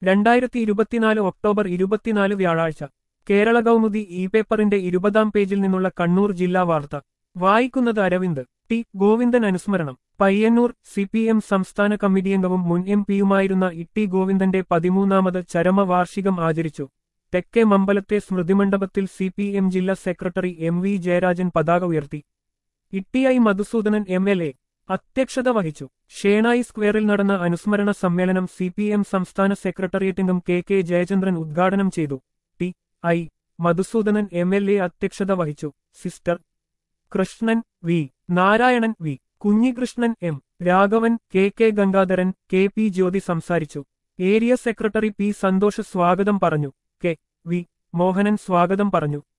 രണ്ടായിരത്തി ഇരുപത്തിനാല് ഒക്ടോബർ ഇരുപത്തിനാല് വ്യാഴാഴ്ച കേരള കൗമുദി ഇ പേപ്പറിന്റെ ഇരുപതാം പേജിൽ നിന്നുള്ള കണ്ണൂർ ജില്ലാ വാർത്ത വായിക്കുന്നത് അരവിന്ദ് ടി ഗോവിന്ദൻ അനുസ്മരണം പയ്യന്നൂർ സി പി എം സംസ്ഥാന കമ്മിറ്റി അംഗവും മുൻ എം പിയുമായിരുന്ന ഇട്ടി ഗോവിന്ദന്റെ പതിമൂന്നാമത് ചരമവാർഷികം ആചരിച്ചു തെക്കേ മമ്പലത്തെ സ്മൃതിമണ്ഡപത്തിൽ സി പി എം ജില്ലാ സെക്രട്ടറി എം വി ജയരാജൻ പതാക ഉയർത്തി TI Madhusoodanan M L A അധ്യക്ഷത വഹിച്ചു ഷേണായി സ്ക്വയറിൽ നടന്ന അനുസ്മരണ സമ്മേളനം സി പി എം സംസ്ഥാന സെക്രട്ടേറിയറ്റംഗം കെ കെ ജയചന്ദ്രൻ ഉദ്ഘാടനം ചെയ്തു T I Madhusoodanan M L A അധ്യക്ഷത വഹിച്ചു sister Krishnan V Narayanan V Kunhikrishnan M Raghavan K K Gangadharan K P Jyothi സംസാരിച്ചു ഏരിയ സെക്രട്ടറി പി സന്തോഷ് സ്വാഗതം പറഞ്ഞു കെ വി മോഹനൻ സ്വാഗതം പറഞ്ഞു